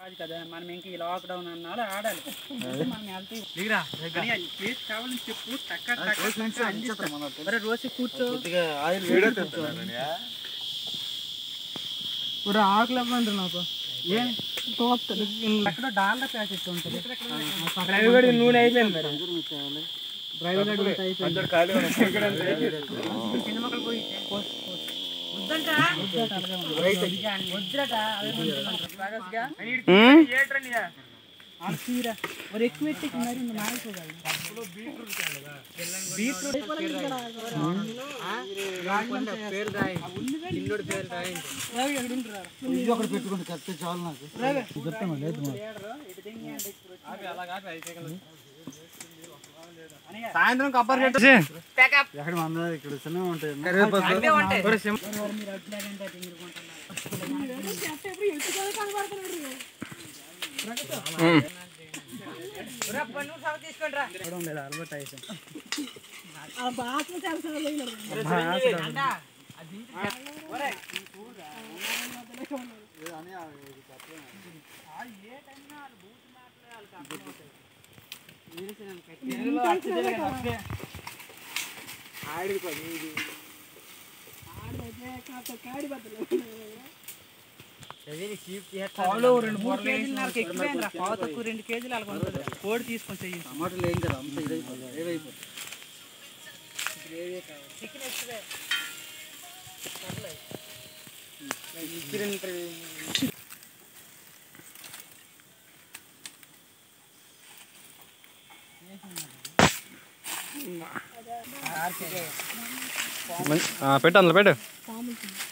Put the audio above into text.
కాదు కదా మనం ఇంక ఈ లాక్డౌన్ అన్నాడు ఆడాలి మనం వెళ్తే అని అది చేసి కావాలని చెప్పు టక్క టక్క టక్క అందిస్తాం. ఒరే రోజు కూర్చో ఒరే ఆకులు ఇవ్వండి నాకు ఏం అక్కడ డాల్డా ప్యాకెట్ ఉంటుంది డ్రైవర్ నూనె అయిపోయింది డ్రైవర్ అయిపోయింది చిన్న మొక్కలు పోయి కోసు, కోసు. వద్దంట. వద్దురట. అవే మంచిదంట. బాగస్గా? ఆడ చీర. మరి ఎక్కువ ఎత్తి మరి ఇంకా మారిపోగలదు. బీట్రూట్ రావి, ఎక్కడ ఉంటురా? రావి. ఏడరా? ఇటు దింగి అంటే ఇప్పుడు వచ్చి. సాయంత్రం కొబ్బరి చెట్టు ఎక్కడ మన ఇక్కడ చిన్నగా ఉంటాయి అవే ఉంటాయి. ఎవరు మీరు వచ్చినారంటే తిరుగుకుంటున్నారు. ఒరే, పన్ను సగం తీసుకోండి రా. అంటా. అది ఒరే. ఆ, ఏ టైంలో వాళ్ళు బూతు మాటలే వాళ్ళకి అర్థమవుతాయి. తెలుగులో అచ్చదిలే కదా, అప్పుడే. పావులో రెండు మూడు కేజీలు నాకు ఎక్కువైంది రా పావు తక్కువ రెండు కేజీలు అలాగ ఉంటుంది కోడి తీసుకొని చెయ్యి టమాటాలు ఏం కదా అంత ఇదైపోతుంది ఏవైపోతుంది చికెన్ ఎక్కువే పెట్టు అందులో పెట్టు